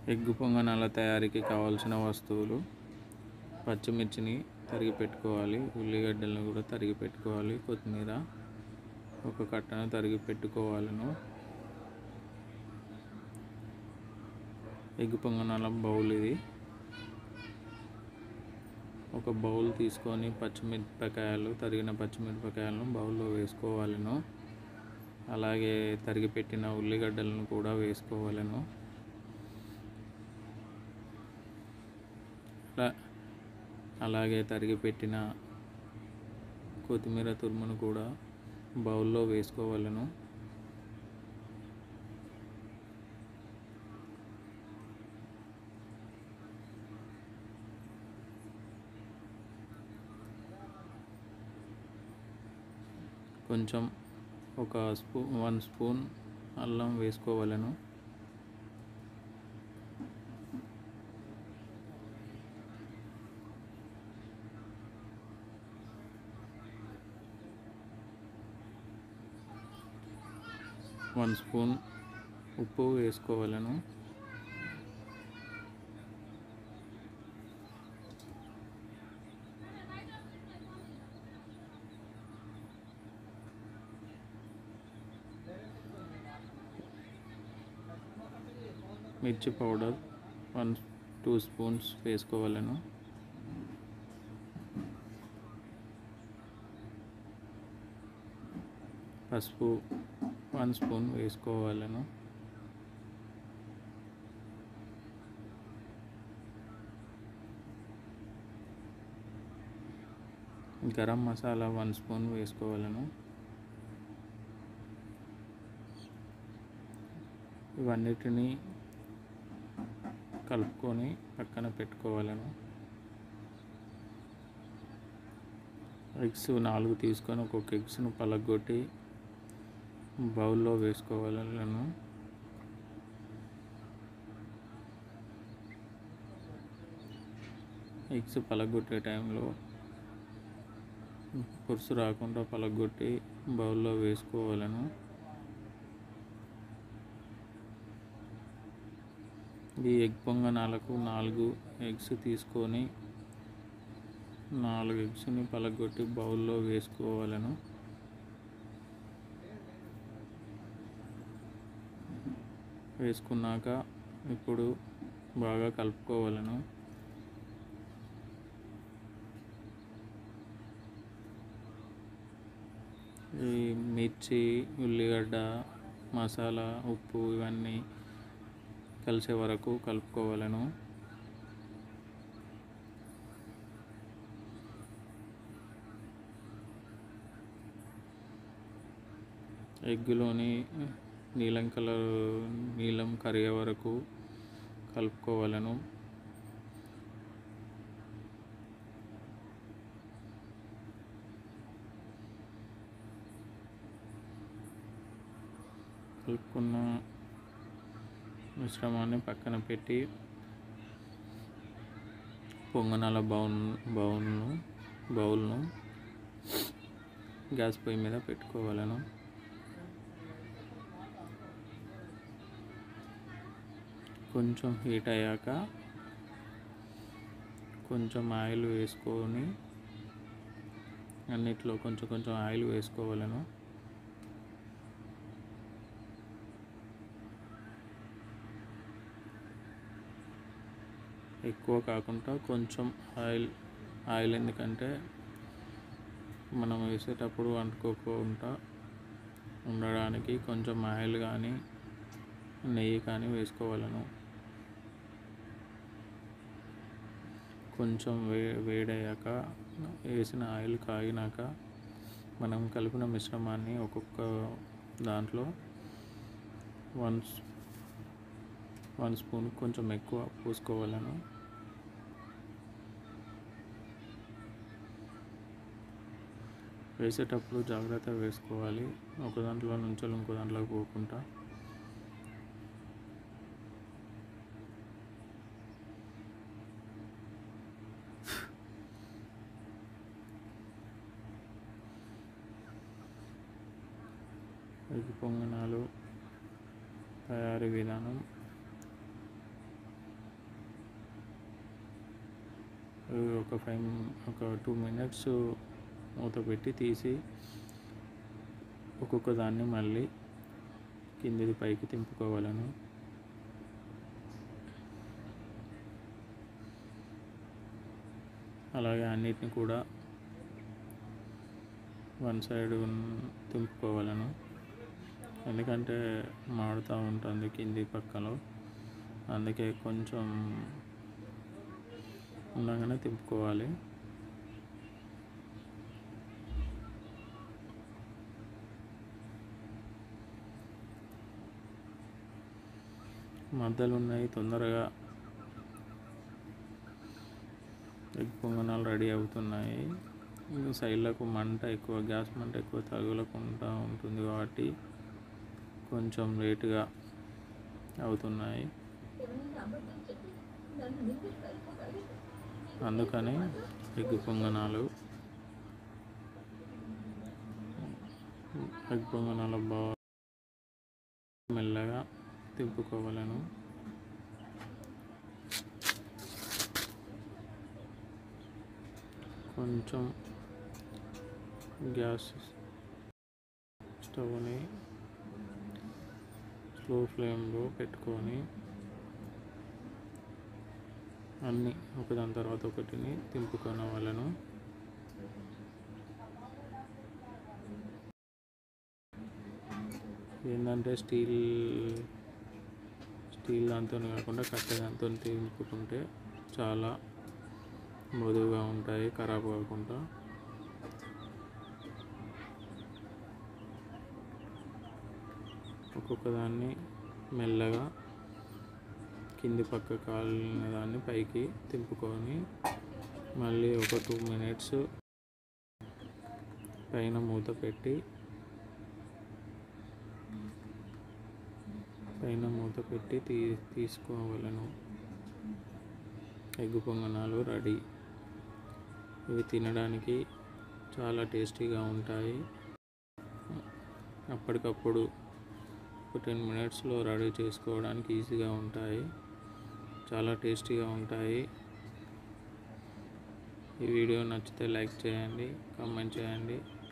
egg పొంగనాల తయారీకి కావాల్సిన వస్తువులు పచ్చిమిర్చిని తరిగి పెట్టుకోవాలి ఉల్లిగడ్డలను కూడా తరిగి పెట్టుకోవాలి కొత్తిమీర ఒక కట్టను తరిగి పెట్టుకోవాలను ఎగ్గు పొంగనాల బౌల్ ఇది ఒక బౌల్ తీసుకొని పచ్చిమిరపకాయలు తరిగిన పచ్చిమిరపకాయలను బౌల్లో వేసుకోవాలను అలాగే తరిగి పెట్టిన ఉల్లిగడ్డలను కూడా వేసుకోవాలను అలా అలాగే తరిగి పెట్టిన కొత్తిమీర తురుమును కూడా బౌల్లో వేసుకోవాలను కొంచెం ఒక స్పూ వన్ స్పూన్ అల్లం వేసుకోవాలను వన్ స్పూన్ ఉప్పు వేసుకోవాలను మిర్చి పౌడర్ వన్ టూ స్పూన్స్ వేసుకోవాలను పసుపు వన్ స్పూన్ వేసుకోవాలను గరం మసాలా వన్ స్పూన్ వేసుకోవాలను ఇవన్నిటిని కలుపుకొని పక్కన పెట్టుకోవాలను ఎగ్స్ నాలుగు తీసుకొని ఒక్కొక్క ఎగ్స్ను పలగొట్టి బౌల్లో వేసుకోవాలను ఎగ్స్ పలగొట్టే టైంలో పురుసు రాకుండా పలగొట్టి బౌల్లో వేసుకోవాలను ఈ ఎగ్ పొంగనాలకు నాలుగు ఎగ్స్ తీసుకొని నాలుగు ఎగ్స్ని పలగొట్టి బౌల్లో వేసుకోవాలను వేసుకున్నాక ఇప్పుడు బాగా కలుపుకోవాలను ఈ మిర్చి ఉల్లిగడ్డ మసాలా ఉప్పు ఇవన్నీ కలిసే వరకు కలుపుకోవాలను ఎగ్గులోని నీలం కలర్ నీలం కరిగే వరకు కలుపుకోవాలను కలుపుకున్న మిశ్రమాన్ని పక్కన పెట్టి పొంగనాల బౌల్ బౌల్ను బౌల్ను గ్యాస్ పొయ్యి మీద పెట్టుకోవాలను కొంచెం హీట్ అయ్యాక కొంచెం ఆయిల్ వేసుకొని అన్నిట్లో కొంచెం కొంచెం ఆయిల్ వేసుకోవాలను ఎక్కువ కాకుండా కొంచెం ఆయిల్ ఆయిల్ ఎందుకంటే మనం వేసేటప్పుడు అంటుకోకుండా ఉండడానికి కొంచెం ఆయిల్ కానీ నెయ్యి కానీ వేసుకోవాలను కొంచెం వే వేడయ్యాక వేసిన ఆయిల్ కాగినాక మనం కలిపిన మిశ్రమాన్ని ఒక్కొక్క దాంట్లో వన్ వన్ స్పూన్ కొంచెం ఎక్కువ పోసుకోవాలను వేసేటప్పుడు జాగ్రత్త వేసుకోవాలి ఒక దాంట్లో నుంచి ఇంకో దాంట్లోకి పోకుండా ఎగ్ పొంగనాలు తయారీ విధానం ఇవి ఒక ఫైవ్ ఒక టూ మినిట్స్ మూత పెట్టి తీసి ఒక్కొక్క దాన్ని మళ్ళీ కిందిది పైకి తింపుకోవాలను అలాగే అన్నిటిని కూడా వన్ సైడ్ తింపుకోవాలను ఎందుకంటే మాడుతూ ఉంటుంది కింది పక్కలో అందుకే కొంచెం ఉండగానే తిప్పుకోవాలి మధ్యలో ఉన్నాయి తొందరగా ఎగ్ పొంగనాలు రెడీ అవుతున్నాయి ఈ సైడ్లకు మంట ఎక్కువ గ్యాస్ మంట ఎక్కువ తగులకుండా ఉంటుంది కాబట్టి కొంచెం లేటుగా అవుతున్నాయి అందుకని ఎగ్ పొంగనాలు ఎగ్ పొంగనాలు బాగా మెల్లగా తిప్పుకోవాలను కొంచెం గ్యాస్ స్టవ్ని స్లో ఫ్లేమ్లో పెట్టుకొని అన్నీ ఒకదాని తర్వాత ఒకటిని తింపుకొని వాళ్ళను ఏంటంటే స్టీల్ స్టీల్ దాంతో కాకుండా కట్టె దాంతో తింపుకుంటే చాలా మృదువుగా ఉంటాయి ఖరాబ్ కాకుండా ఒక్కొక్క దాన్ని మెల్లగా కింది పక్క కాలిన దాన్ని పైకి తిప్పుకొని మళ్ళీ ఒక టూ మినిట్స్ పైన మూత పెట్టి పైన మూత పెట్టి తీ తీసుకోవాలను ఎగ్గు పొంగనాలు రెడీ ఇవి తినడానికి చాలా టేస్టీగా ఉంటాయి అప్పటికప్పుడు ఒక టెన్ మినిట్స్లో రెడీ చేసుకోవడానికి ఈజీగా ఉంటాయి చాలా టేస్టీగా ఉంటాయి ఈ వీడియో నచ్చితే లైక్ చేయండి కామెంట్ చేయండి